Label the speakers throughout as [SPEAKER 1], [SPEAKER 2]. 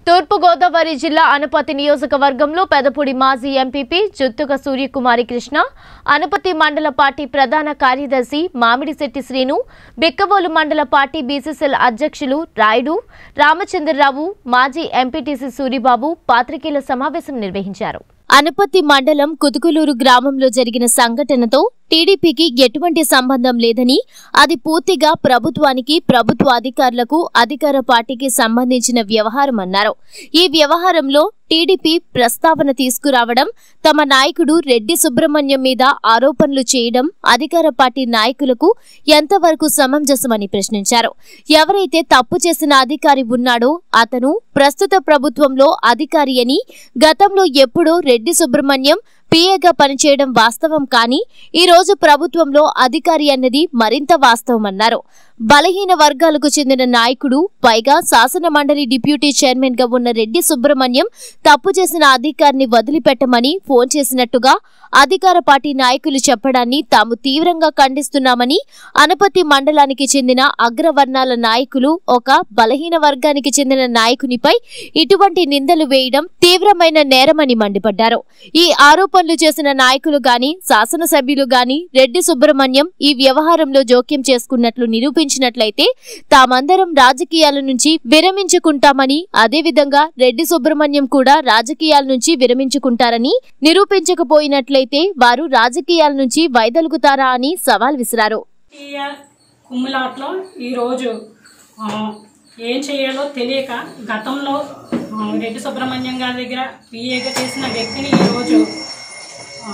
[SPEAKER 1] తూర్పుగోదావరి జిల్లా అనపతి నియోజకవర్గంలో పెదపూడి మాజీ ఎంపీపీ జుత్తుక సూర్యకుమారి కృష్ణ అనపతి మండల పార్టీ ప్రధాన కార్యదర్శి మామిడిశెట్టి శ్రీను బిక్కవోలు మండల పార్టీ బీసీసీఎల్ అధ్యక్షులు రాయుడు రామచంద్రరావు మాజీ ఎంపీటీసీ సూరిబాబు పాత్రికేయుల సమావేశం నిర్వహించారు అనపత్తి మండలం కుతుకులూరు గ్రామంలో జరిగిన సంఘటనతో టీడీపీకి ఎటువంటి సంబంధం లేదని అది పూర్తిగా ప్రభుత్వానికి ప్రభుత్వ అధికారులకు అధికార పార్టీకి సంబంధించిన వ్యవహారమన్నారు ఈ వ్యవహారంలో టీడీపీ ప్రస్తావన తీసుకురావడం తమ నాయకుడు రెడ్డి సుబ్రహ్మణ్యం మీద ఆరోపణలు చేయడం అధికార పార్టీ నాయకులకు ఎంతవరకు సమంజసమని ప్రశ్నించారు ఎవరైతే తప్పు చేసిన అధికారి ఉన్నాడో అతను ప్రస్తుత ప్రభుత్వంలో అధికారి అని గతంలో ఎప్పుడో రెడ్డి సుబ్రహ్మణ్యం పీఏగా పనిచేయడం వాస్తవం కానీ ఈ రోజు ప్రభుత్వంలో అధికారి అన్నది మరింత వాస్తవమన్నారు బలహీన వర్గాలకు చెందిన నాయకుడు పైగా శాసన మండలి డిప్యూటీ చైర్మన్ గా ఉన్న రెడ్డి సుబ్రహ్మణ్యం తప్పు చేసిన అధికారిని వదిలిపెట్టమని ఫోన్ చేసినట్టుగా అధికార పార్టీ నాయకులు చెప్పడాన్ని తాము తీవ్రంగా ఖండిస్తున్నామని అనపతి మండలానికి చెందిన అగ్రవర్ణాల నాయకులు ఒక బలహీన వర్గానికి చెందిన నాయకునిపై ఇటువంటి నిందలు వేయడం తీవ్రమైన నేరమని మండిపడ్డారు ఈ ఆరోపణలు చేసిన నాయకులు గాని శాసనసభ్యులు గాని రెడ్డి సుబ్రహ్మణ్యం ఈ వ్యవహారంలో జోక్యం చేసుకున్నట్లు నిరూపించినట్లయితే తామందరం రాజకీయాల నుంచి విరమించుకుంటామని అదేవిధంగా రెడ్డి సుబ్రహ్మణ్యం కూడా రాజకీయాల నుంచి విరమించుకుంటారని నిరూపించకపోయినట్లయితే వారు రాజకీయాల నుంచి వైదొలుగుతారా అని సవాల్ విసిరారు
[SPEAKER 2] రాజకీయ కుమ్ములాట్లో ఈరోజు ఆ, ఏం చేయాలో తెలియక గతంలో ఆ, రెడ్డి సుబ్రహ్మణ్యం గారి దగ్గర పిఏగా చేసిన వ్యక్తిని ఈరోజు ఆ,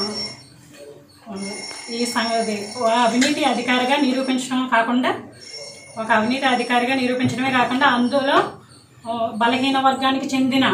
[SPEAKER 2] ఆ, ఈ సంగతి ఓ అవినీతి అధికారిగా నిరూపించడం కాకుండా ఒక అవినీతి అధికారిగా నిరూపించడమే కాకుండా అందులో ఆ, బలహీన వర్గానికి చెందిన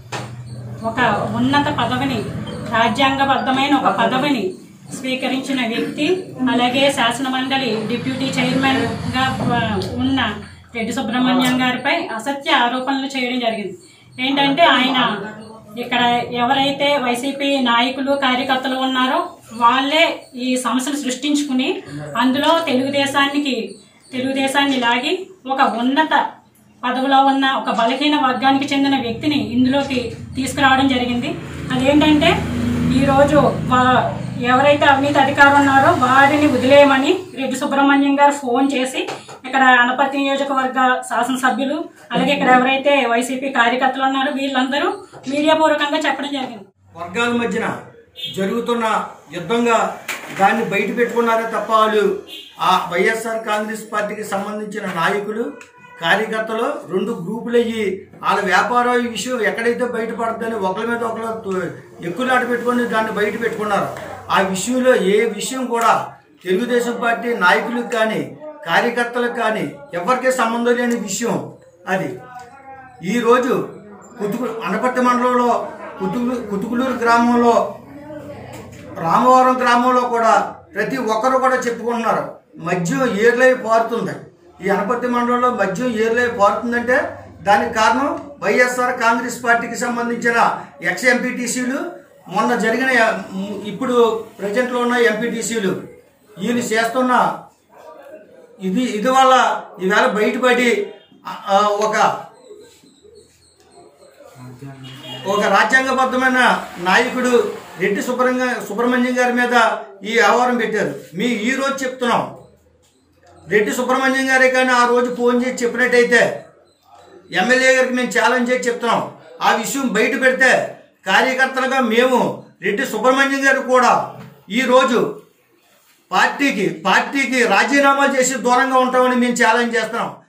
[SPEAKER 2] ఒక ఉన్నత పదవిని రాజ్యాంగబద్ధమైన ఒక పదవిని స్వీకరించిన వ్యక్తి అలాగే శాసన మండలి డిప్యూటీ చైర్మన్ గా ఆ, ఉన్న రెడ్డి సుబ్రహ్మణ్యం గారిపై అసత్య ఆరోపణలు చేయడం జరిగింది ఏంటంటే ఆయన ఇక్కడ ఎవరైతే వైసీపీ నాయకులు కార్యకర్తలు ఉన్నారో వాళ్ళే ఈ సమస్యను సృష్టించుకుని అందులో తెలుగుదేశానికి తెలుగుదేశాన్ని లాగి ఒక ఉన్నత పదవిలో ఉన్న ఒక బలహీన వర్గానికి చెందిన వ్యక్తిని ఇందులోకి తీసుకురావడం జరిగింది అదేంటంటే ఈరోజు వా- ఎవరైతే అవినీతి అధికారులు ఉన్నారో వారిని వదిలేయమని రెడ్డి సుబ్రహ్మణ్యం గారు ఫోన్ చేసి ఇక్కడ అనపర్తి నియోజకవర్గ శాసనసభ్యులు అలాగే ఇక్కడ ఎవరైతే వైసీపీ కార్యకర్తలు ఉన్నారో వీళ్ళందరూ మీడియా పూర్వకంగా చెప్పడం జరిగింది
[SPEAKER 3] వర్గాల మధ్యన జరుగుతున్న యుద్ధంగా దాన్ని బయట పెట్టుకున్నారే తప్ప వాళ్ళు ఆ వైఎస్ఆర్ కాంగ్రెస్ పార్టీకి సంబంధించిన నాయకులు కార్యకర్తలు రెండు గ్రూపులు అయ్యి వాళ్ళ వ్యాపారం ఈ విషయం ఎక్కడైతే బయటపడుతుందని ఒకరి మీద ఒకరు ఎక్కులాట పెట్టుకొని దాన్ని బయట పెట్టుకున్నారు ఆ విషయంలో ఏ విషయం కూడా తెలుగుదేశం పార్టీ నాయకులకు కానీ కార్యకర్తలకు కానీ ఎవరికీ సంబంధం లేని విషయం అది ఈరోజు కుతుకు అనపర్తి మండలంలో కుతుకు కుతుకులూరు గ్రామంలో రామవరం గ్రామంలో కూడా ప్రతి ఒక్కరు కూడా చెప్పుకుంటున్నారు మద్యం ఏర్లై పారుతుంది ఈ అనపర్తి మండలంలో మద్యం ఏర్లై పారుతుందంటే దానికి కారణం వైఎస్ఆర్ కాంగ్రెస్ పార్టీకి సంబంధించిన ఎక్స్ ఎంపీటీసీలు మొన్న జరిగిన ఎ- ఇప్పుడు ప్రజెంట్లో ఉన్న ఎంపీటీసీలు వీళ్ళు చేస్తున్న ఇది ఇది వల్ల ఈవేళ బయటపడి ఆ, ఆ, ఒక ఒక రాజ్యాంగబద్ధమైన నాయకుడు రెడ్డి సుబ్రహ్మ సుబ్రహ్మణ్యం గారి మీద ఈ వ్యవహారం పెట్టారు మీ ఈ రోజు చెప్తున్నాం రెడ్డి సుబ్రహ్మణ్యం గారే కానీ ఆ రోజు ఫోన్ చేసి చెప్పినట్టయితే ఎమ్మెల్యే గారికి మేము ఛాలెంజ్ చేసి చెప్తున్నాం ఆ విషయం బయట పెడితే కార్యకర్తలుగా మేము రెడ్డి సుబ్రహ్మణ్యం గారు కూడా ఈ రోజు పార్టీకి పార్టీకి రాజీనామా చేసి దూరంగా ఉంటామని మేము ఛాలెంజ్ చేస్తున్నాం